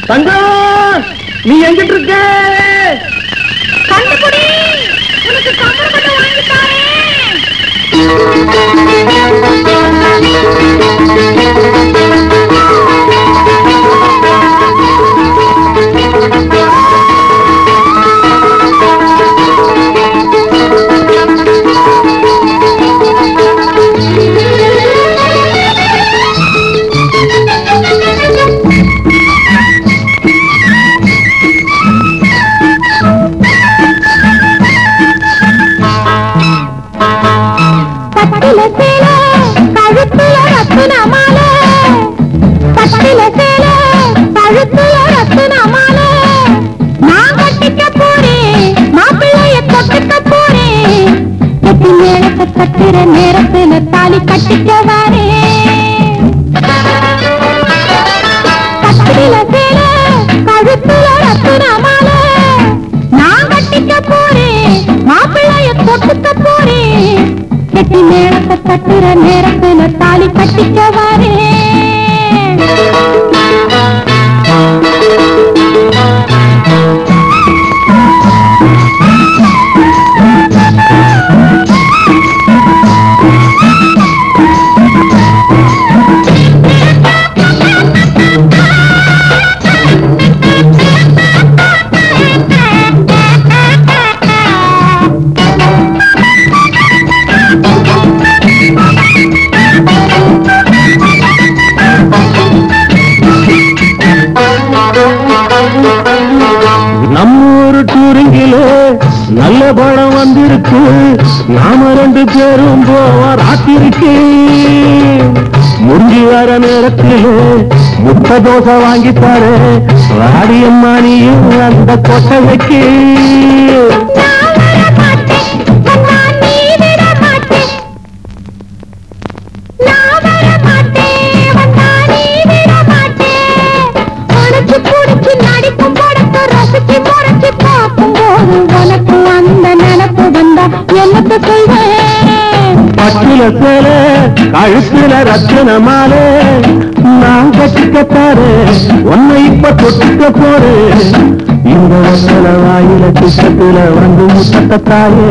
தங்கம் நீ எங்கிட்டு இருக்க கண்டுபிடி உனக்கு கம்பளம் மட்டும் வாங்கி தாரேன் பட்டில சேல கழுத்துல ரத்தின மாலை பட்டில சேல கழுத்துல ரத்தின மாலை நான் கட்டிக்க போறேன் மாப்பிள்ளைய தொட்டுக்க போறேன் கட்டி மேளத்தை கட்டுற நேரத்துல தாலி கட்டிக்க வரேன் பட்டில சேல கழுத்துல ரத்தின மாலை நான் கட்டிக்க போறேன் மாப்பிள்ளைய தொட்டுக்க போறேன் கட்டி நேரத்தை கட்டுற நேரத்துல தாலி கட்டிக்க வரேன் நம்ம ஊரு டூரிங்கில நல்ல படம் வந்திருக்கு நாம ரெண்டு பேரும் போவோம் ராத்திரிக்கு முடிஞ்சு வர நேரத்தில் முட்டை தோசை வாங்கித்தாரு வாடியம்மா நீயும் அந்த கொட்டகைக்கு நான் வர மாட்டேன் அண்ணா நீ விட மாட்டேன் நான் வர மாட்டேன் அண்ணா நீ விட மாட்டேன் உனக்கு பிடிச்சி நடிக்கும் படத்தை ரசிச்சு முறைச்சு பார்க்கும்போது உனக்கு அந்த நினப்பு வந்தா என்னத்த சொல்வேன் பட்டில சேல கழுத்துல ரத்தின மாலை நான் கட்டிக்கத்தாரு உன்னை இப்ப தொட்டுக்க போறேன் இந்த வசல வாயில திட்டத்துல வந்து முட்டத்தாயே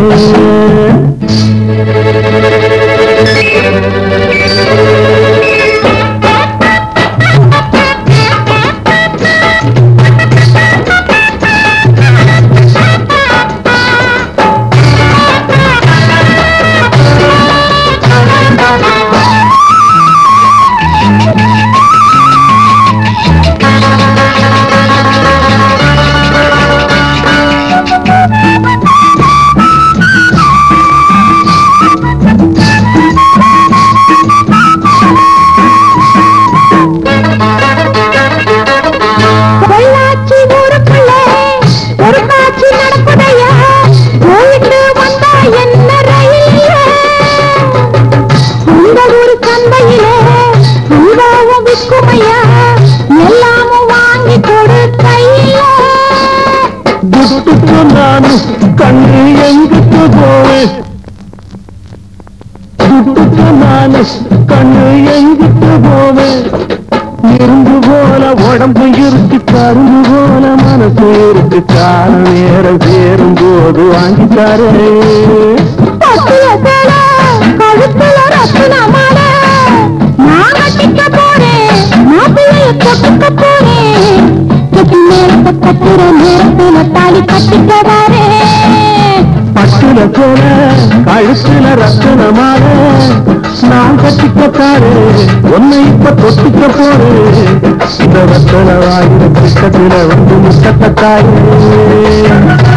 பொள்ளாச்சி ஊருக்குள்ள ஒரு காட்சி நடக்குதையா போயிட்டு வந்தா என்ன ரயில்ல இந்த ஊரு சந்தையில பூவாவும் விற்குமையா எல்லாமும் வாங்கி கொடு கையில துட்டுக்கு நானு கண்ணு எங்கிட்டு போவேன் துட்டுக்கு நானு கண்ணு எங்கிட்டு போவேன் இரும்பு போல உடம்பு இருக்கு கரும்பு போல மனசு இருக்கு காலம் நேரம் சேரும் போது வாங்கித்தாரே பட்டிய சேல கழுத்துல ரத்தின மாலை நான் கட்டிக்க போறேன் மாப்பிள்ளைய தொட்டுக்க போறேன் கட்டி நேரத்தை கட்டுற நேரத்துல தாலி கட்டிக்க வரேன் பட்டுல போல கழுத்துல ரத்தனமாக நான் கட்டிக்கத்தாரு உன்னை இப்ப தொட்டுக்க போறேன் இந்த ரத்தன வாயில கிட்டத்துல வந்து முட்டத்தாயே